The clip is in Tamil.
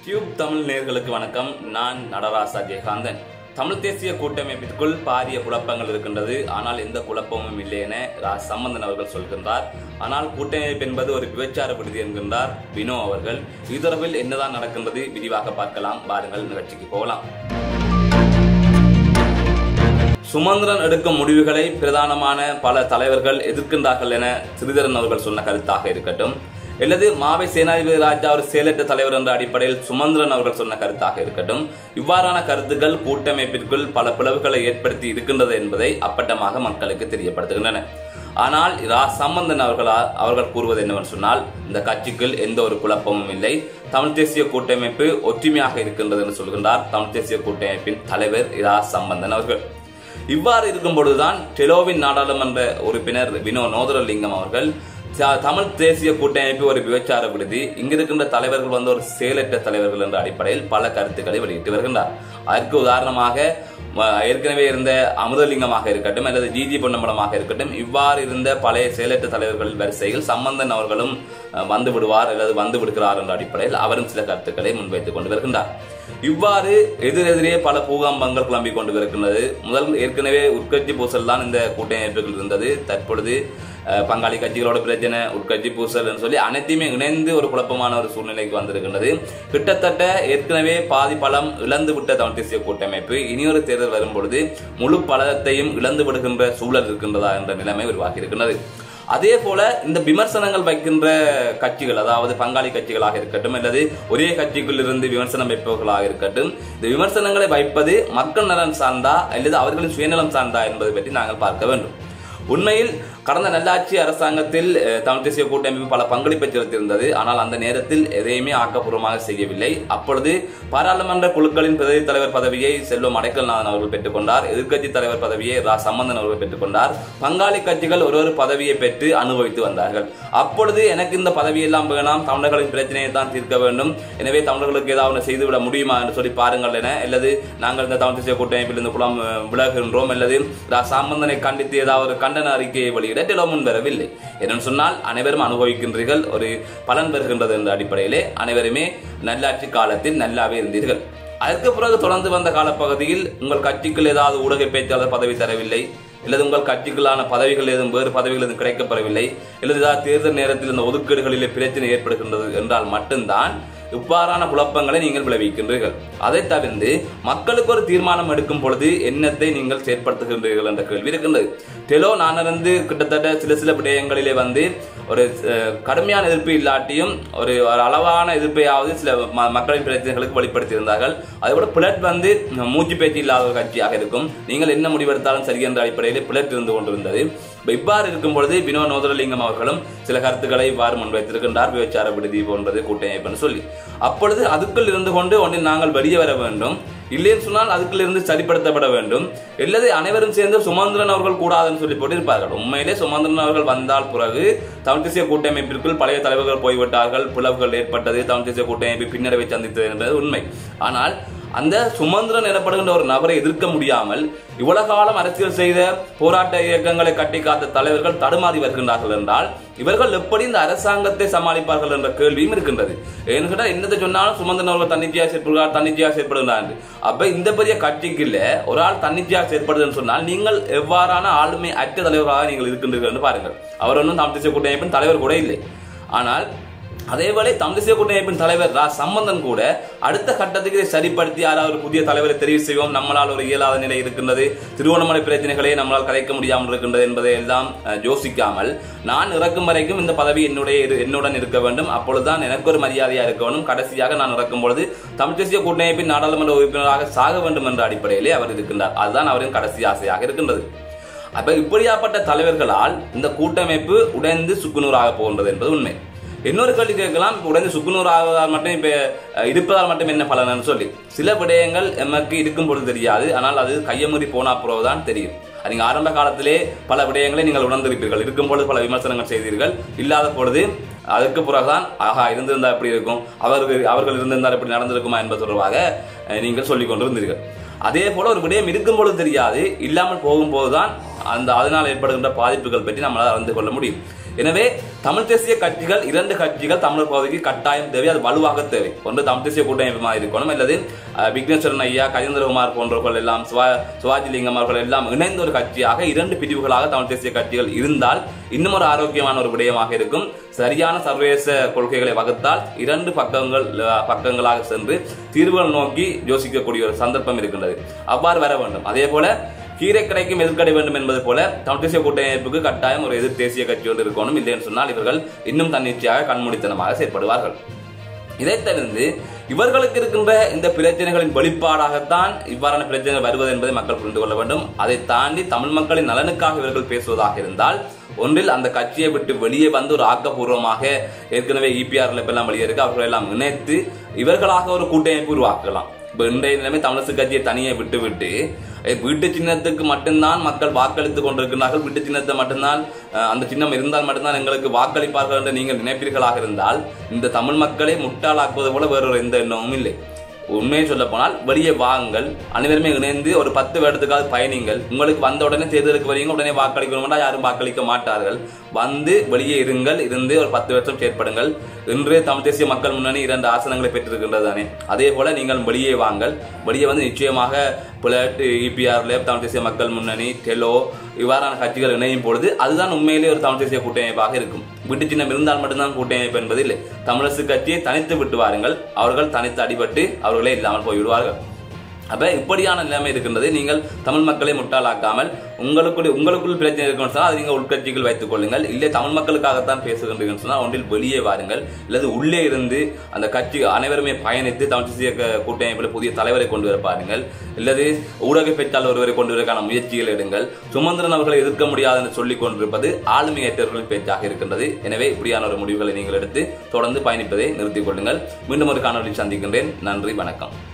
டியூப் தமிழ் நேயர்களுக்கு வணக்கம் நான் நடராசா ஜெயகாந்தன் தமிழ் தேசிய கூட்டமைப்பிற்குள் பாரிய குழப்பங்கள் இருக்கின்றது ஆனால் எந்த குழப்பமும் இல்லை என ரா சம்பந்தன் அவர்கள் சொல்கின்றார் ஆனால் கூட்டமைப்பு என்பது ஒரு விபச்சார விடுதி என்கின்றார் வினோ அவர்கள் இது தொடர்பில் என்னதான் நடக்கின்றது விரிவாக பார்க்கலாம் பாருங்கள் நிகழ்ச்சிக்கு போகலாம் சுமந்திரன் எடுக்கும் முடிவுகளை பிரதானமான பல தலைவர்கள் எதிர்க்கின்றார்கள் என சிறிதரன் அவர்கள் சொன்ன கருத்தாக இருக்கட்டும் அல்லது மாவை சேனாதிபதி ராஜா ஒரு செயலற்ற தலைவர் என்ற அடிப்படையில் சுமந்திரன் அவர்கள் சொன்ன கருத்தாக இருக்கட்டும் இவ்வாறான கருத்துக்கள் கூட்டமைப்பிற்குள் பல பிளவுகளை ஏற்படுத்தி இருக்கின்றது என்பதை அப்பட்டமாக மக்களுக்கு தெரியப்படுத்துகின்றன ஆனால் ரா சம்பந்தன் அவர்களா அவர்கள் கூறுவது என்னவென்று சொன்னால் இந்த கட்சிக்குள் எந்த ஒரு குழப்பமும் இல்லை தமிழ் தேசிய கூட்டமைப்பு ஒற்றுமையாக இருக்கின்றது என்று சொல்கின்றார் தமிழ் தேசிய கூட்டமைப்பின் தலைவர் இரா சம்பந்தன் அவர்கள் இவ்வாறு இருக்கும் பொழுதுதான் டெலோவின் நாடாளுமன்ற உறுப்பினர் வினோ நோதரலிங்கம் அவர்கள் த- தமிழ் தேசிய கூட்டமைப்பு ஒரு விபச்சார விடுதி இங்கிருக்கின்ற தலைவர்கள் வந்து ஒரு செயலற்ற தலைவர்கள் என்ற அடிப்படையில் பல கருத்துக்களை வெளியிட்டு வருகின்றார் அதற்கு உதாரணமாக ம- ஏற்கனவே இருந்த அமுதலிங்கமாக இருக்கட்டும் அல்லது ஜிஜி பொன்னம்பலமாக இருக்கட்டும் இவ்வாறு இருந்த பழைய செயலற்ற தலைவர்கள் வரிசையில் சம்பந்தன் அவர்களும் அஹ், வந்து விடுவார் அல்லது வந்து விடுகிறார் என்ற அடிப்படையில் அவரும் சில கருத்துக்களை முன்வைத்துக் கொண்டு வருகின்றார் இவ்வாறு எதிரெதிரே பல பூகம்பங்கள் கிளம்பிக் கொண்டு இருக்கின்றது முதல் ஏற்கனவே உட்கட்சி பூசல் தான் இந்த கூட்டமைப்புகள் இருந்தது தற்பொழுது அஹ், பங்காளி கட்சிகளோட பிரச்சனை உட்கட்சி பூசல் என்று சொல்லி அனைத்தையுமே இணைந்து ஒரு குழப்பமான ஒரு சூழ்நிலைக்கு வந்திருக்கின்றது கிட்டத்தட்ட ஏற்கனவே பாதி பலம் இழந்து விட்ட தமிழ் தேசிய கூட்டமைப்பு இனியொரு தேர்தல் வரும் பொழுது முழு பலத்தையும் இழந்து விடுகின்ற சூழல் இருக்கின்றதா என்ற நிலைமை உருவாகி இருக்கின்றது அதே போல இந்த விமர்சனங்கள் வைக்கின்ற கட்சிகள் அதாவது பங்காளி கட்சிகளாக இருக்கட்டும் அல்லது ஒரே கட்சிக்குள் இருந்து விமர்சனம் வைப்பவர்களாக இருக்கட்டும் இந்த விமர்சனங்களை வைப்பது மக்கள் நலன் சார்ந்தா அல்லது அவர்களின் சுயநலம் சார்ந்தா என்பதை பற்றி நாங்கள் பார்க்க வேண்டும் உண்மையில் கடந்த நல்லாட்சி அரசாங்கத்தில் அஹ், தமிழ் தேசிய கூட்டமைப்பு பல பங்களிப்பை செலுத்தியிருந்தது ஆனால் அந்த நேரத்தில் எதையுமே ஆக்கப்பூர்வமாக செய்யவில்லை அப்பொழுது பாராளுமன்ற குழுக்களின் பிரதி தலைவர் பதவியை செல்வம் அடைக்கல்நாதன் அவர்கள் பெற்றுக்கொண்டார் எதிர்க்கட்சி தலைவர் பதவியை ரா சம்பந்தன் அவர்கள் பெற்றுக்கொண்டார் பங்காளி கட்சிகள் ஒரு ஒரு பதவியை பெற்று அனுபவித்து வந்தார்கள் அப்பொழுது எனக்கு இந்த பதவியெல்லாம் வேணாம் தமிழர்களின் பிரச்சனையை தான் தீர்க்க வேண்டும் எனவே தமிழர்களுக்கு ஏதாவது ஒன்று செய்துவிட முடியுமா என்று சொல்லி பாருங்கள் என அல்லது நாங்கள் இந்த தமிழ் தேசிய கூட்டமைப்பில் இந்த குளம் அஹ், விலகுகின்றோம் அல்லது ரா சாமந்தனை கண்டித்து ஏதாவது ஒரு கண்டன அறிக்கையை வெளியிட டெலோ முன் வரவில்லை என்னன்னு சொன்னால் அனைவரும் அனுபவிக்கின்றீர்கள் ஒரு பலன் பெறுகின்றது என்ற அடிப்படையிலே அனைவருமே நல்லாட்சி காலத்தில் நல்லாவே இருந்தீர்கள் அதற்கு பிறகு தொடர்ந்து வந்த காலப்பகுதியில் உங்கள் கட்சிக்குள் ஏதாவது ஊடக பேச்சாளர் பதவி தரவில்லை அல்லது உங்கள் கட்சிகளான பதவிகள் எதுவும் வேறு பதவிகள் எதுவும் கிடைக்கப்பெறவில்லை அல்லது ஏதாவது தேர்தல் நேரத்தில் இந்த ஒதுக்கீடுகளிலே பிரச்சனை ஏற்படுகின்றது என்றால் மட்டும்தான் இவ்வாறான குழப்பங்களை நீங்கள் விளைவிக்கின்றீர்கள் அதை தவிர்த்து மக்களுக்கு ஒரு தீர்மானம் எடுக்கும் பொழுது எண்ணத்தை நீங்கள் செயற்படுத்துகின்றீர்கள் என்ற கேள்வி இருக்கின்றது டெலோ நானிருந்து கிட்டத்தட்ட சில சில விடயங்களிலே வந்து ஒரு அஹ், கடுமையான எதிர்ப்பு இல்லாட்டியும் ஒரு ஒரு அளவான எதிர்ப்பையாவது சில ம- மக்களின் பிரச்சனைகளுக்கு வெளிப்படுத்தி இருந்தார்கள் அதேபோல பிளட் வந்து மூச்சு பேச்சு இல்லாத ஒரு கட்சியாக இருக்கும் நீங்கள் என்ன முடிவெடுத்தாலும் சரி என்ற அடிப்படையில் பிளட் இருந்து கொண்டிருந்தது இப்ப இவ்வாறு இருக்கும் பொழுது வினோ நோதரலிங்கம் அவர்களும் சில கருத்துக்களை இவ்வாறு முன்வைத்திருக்கின்றார் விபச்சார விடுதி போன்றது கூட்டமைப்புன்னு சொல்லி அப்பொழுது அதுக்குள் இருந்து கொண்டு ஒன்றில் நாங்கள் வெளியே வர வேண்டும் இல்லைன்னு சொன்னால் அதுக்குள்ள இருந்து சரிப்படுத்தப்பட வேண்டும் அல்லது அனைவரும் சேர்ந்து சுமந்திரன் அவர்கள் கூடாதுன்னு சொல்லி போட்டிருப்பார்கள் உண்மையிலே சுமந்திரன் அவர்கள் வந்தால் பிறகு தமிழ் தேசிய கூட்டமைப்பிற்குள் பழைய தலைவர்கள் போய்விட்டார்கள் பிளவுகள் ஏற்பட்டது தமிழ் தேசிய கூட்டமைப்பு பின்னடைவை சந்தித்தது என்பது உண்மை ஆனால் அந்த சுமந்திரன் எனப்படுகின்ற ஒரு நபரை எதிர்க்க முடியாமல் இவ்வளவு காலம் அரசியல் செய்த போராட்ட இயக்கங்களை கட்டி காத்த தலைவர்கள் தடுமாறி வருகின்றார்கள் என்றால் இவர்கள் எப்படி இந்த அரசாங்கத்தை சமாளிப்பார்கள் என்ற கேள்வியும் இருக்கின்றது ஏன்னு கேட்டா என்னத்தை சொன்னாலும் சுமந்திரன் அவர்கள் தன்னிச்சையா செயற்படுகிறார் தன்னிச்சையா செயற்படுகிறார் என்று. அப்ப இந்த பெரிய கட்சிக்கு இல்ல ஒரு ஆள் தன்னிச்சையா செயற்படுதுன்னு சொன்னால் நீங்கள் எவ்வாறான ஆளுமை அற்ற தலைவராக நீங்கள் இருக்கின்றீர்கள் என்று பாருங்கள் அவர் ஒன்றும் தமிழ் தேசிய கூட்டமைப்பின் தலைவர் கூட இல்லை ஆனால் அதேவேளை தமிழ் தேசிய கூட்டமைப்பின் தலைவர் ரா சம்பந்தன் கூட அடுத்த கட்டத்துக்கு இதை சரிப்படுத்தி யாராவது ஒரு புதிய தலைவரை தெரிவு செய்வோம் நம்மளால் ஒரு இயலாத நிலை இருக்கின்றது திருவண்ணாமலை பிரச்சனைகளை நம்மளால் கலைக்க முடியாமல் இருக்கின்றது என்பதை எல்லாம் அஹ், யோசிக்காமல் நான் இறக்கும் வரைக்கும் இந்த பதவி என்னுடைய இரு- என்னுடன் இருக்க வேண்டும் அப்பொழுதுதான் எனக்கு ஒரு மரியாதையா இருக்க வேண்டும் கடைசியாக நான் இறக்கும் பொழுது தமிழ் தேசிய கூட்டமைப்பின் நாடாளுமன்ற உறுப்பினராக சாக வேண்டும் என்ற அடிப்படையிலே அவர் இருக்கின்றார் அதுதான் அவரின் கடைசி ஆசையாக இருக்கின்றது அப்ப இப்படியாப்பட்ட தலைவர்களால் இந்த கூட்டமைப்பு உடைந்து சுக்குநூறாக போகின்றது என்பது உண்மை இன்னொரு கேள்வி கேட்கலாம் இப்ப உடைந்து சுக்குநூறு ஆவதால் மட்டும் இப்ப அஹ், இருப்பதால் மட்டும் என்ன பலன்னு சொல்லி சில விடயங்கள் எமக்கு இருக்கும் பொழுது தெரியாது ஆனால் அது கையமுறி போனா பிறகுதான் தெரியும் அது நீங்க ஆரம்ப காலத்திலே பல விடயங்களை நீங்கள் உணர்ந்திருப்பீர்கள் இருக்கும் பொழுது பல விமர்சனங்கள் செய்தீர்கள் இல்லாத பொழுது அதுக்கு பிறகுதான் ஆஹா இருந்திருந்தா எப்படி இருக்கும் அவர்கள் அவர்கள் இருந்திருந்தால் எப்படி நடந்திருக்குமா என்பது தொடர்பாக அஹ், நீங்கள் சொல்லிக் கொண்டிருந்தீர்கள் அதே போல ஒரு விடயம் இருக்கும் பொழுது தெரியாது இல்லாமல் போகும்போதுதான் அந்த அதனால் ஏற்படுகின்ற பாதிப்புகள் பற்றி நம்மளால் அறிந்து கொள்ள முடியும் எனவே தமிழ் தேசிய கட்சிகள் இரண்டு கட்சிகள் தமிழர் பகுதிக்கு கட்டாயம் தேவை அது வலுவாக தேவை ஒன்று தமிழ் தேசிய கூட்டமைப்பு இருக்கணும் அல்லது அஹ், விக்னேஸ்வரன் ஐயா கஜேந்திரகுமார் போன்றவர்கள் எல்லாம் சிவா சிவாஜிலிங்கம் அவர்கள் எல்லாம் இணைந்த ஒரு கட்சியாக இரண்டு பிரிவுகளாக தமிழ் தேசிய கட்சிகள் இருந்தால் இன்னும் ஒரு ஆரோக்கியமான ஒரு விடயமாக இருக்கும் சரியான சர்வதேச கொள்கைகளை வகுத்தால் இரண்டு பக்கங்கள் அஹ், பக்கங்களாக சென்று தீர்வுகள் நோக்கி யோசிக்கக்கூடிய ஒரு சந்தர்ப்பம் இருக்கின்றது அவ்வாறு வர வேண்டும் அதே போல கீரை கிடைக்கும் எதிர்க்கடை வேண்டும் என்பது போல தமிழ் தேசிய கூட்டமைப்புக்கு கட்டாயம் ஒரு எதிர் தேசிய கட்சி ஒன்று இருக்கணும் இல்லைன்னு சொன்னால் இவர்கள் இன்னும் தன்னிச்சையாக கண்மூடித்தனமாக செயற்படுவார்கள் இதைத் தவிர்த்து இவர்களுக்கு இருக்கின்ற இந்த பிரச்சனைகளின் வெளிப்பாடாகத்தான் இவ்வாறான பிரச்சனைகள் வருவது என்பதை மக்கள் புரிந்து கொள்ள வேண்டும் அதை தாண்டி தமிழ் மக்களின் நலனுக்காக இவர்கள் பேசுவதாக இருந்தால் ஒன்றில் அந்த கட்சியை விட்டு வெளியே வந்து ஒரு ஆக்கப்பூர்வமாக ஏற்கனவே இபிஆர்ல எல்லாம் வெளியே இருக்கு அவர்கள் எல்லாம் இணைத்து இவர்களாக ஒரு கூட்டமைப்பு உருவாக்கலாம் இப்ப இன்றைய நிலைமை தமிழரசு கட்சியை தனியே விட்டு விட்டு அஹ், வீட்டு சின்னத்துக்கு மட்டும்தான் மக்கள் வாக்களித்து கொண்டிருக்கிறார்கள் வீட்டு சின்னத்தை மட்டும்தான் அஹ், அந்த சின்னம் இருந்தால் மட்டும்தான் எங்களுக்கு வாக்களிப்பார்கள் என்று நீங்கள் நினைப்பீர்களாக இருந்தால் இந்த தமிழ் மக்களை முட்டாளாக்குவது போல வேறொரு எந்த எண்ணமும் இல்லை உண்மையை சொல்ல போனால் வெளியே வாங்கள் அனைவருமே இணைந்து ஒரு பத்து வருடத்துக்காவது பயணிங்கள் உங்களுக்கு வந்த உடனே தேர்தலுக்கு வரீங்க உடனே வாக்களிக்கணும்னா யாரும் வாக்களிக்க மாட்டார்கள் வந்து வெளியே இருங்கள் இருந்து ஒரு பத்து வருஷம் செயற்படுங்கள் இன்று தமிழ் தேசிய மக்கள் முன்னணி இரண்டு ஆசனங்களை பெற்றிருக்கின்றது தானே அதே போல நீங்கள் வெளியே வாங்கள் வெளியே வந்து நிச்சயமாக புலட் இபிஆர்ல தமிழ் தேசிய மக்கள் முன்னணி டெலோ இவ்வாறான கட்சிகள் இணையும் பொழுது அதுதான் உண்மையிலேயே ஒரு தமிழ் தேசிய கூட்டமைப்பாக இருக்கும் விட்டு சின்னம் இருந்தால் மட்டும்தான் கூட்டமைப்பு என்பது இல்லை தமிழரசு கட்சியை தனித்து விட்டு வாருங்கள் அவர்கள் தனித்து அடிபட்டு அவர்களே இல்லாமல் போய்விடுவார்கள் அப்ப இப்படியான நிலைமை இருக்கின்றது நீங்கள் தமிழ் மக்களை முட்டாளாக்காமல் உங்களுக்குள் உங்களுக்குள் பிரச்சனை இருக்குன்னு சொன்னால் அதை நீங்கள் உட்கட்சிகள் வைத்துக் கொள்ளுங்கள் இல்லை தமிழ் மக்களுக்காகத்தான் பேசுகின்றீங்கன்னு சொன்னால் ஒன்றில் வெளியே வாருங்கள் அல்லது உள்ளே இருந்து அந்த கட்சி அனைவருமே பயணித்து தமிழ் தேசிய க- கூட்டமைப்பில் புதிய தலைவரை கொண்டு வர பாருங்கள் அல்லது ஊடக பேச்சாளர் ஒருவரை கொண்டு வருவதற்கான முயற்சிகள் எடுங்கள் சுமந்திரன் அவர்களை எதிர்க்க முடியாது என்று சொல்லிக் கொண்டிருப்பது ஆளுமையற்றவர்களின் பேச்சாக இருக்கின்றது எனவே இப்படியான ஒரு முடிவுகளை நீங்கள் எடுத்து தொடர்ந்து பயணிப்பதை நிறுத்திக் கொள்ளுங்கள் மீண்டும் ஒரு காணொலியில் சந்திக்கின்றேன் நன்றி வணக்கம்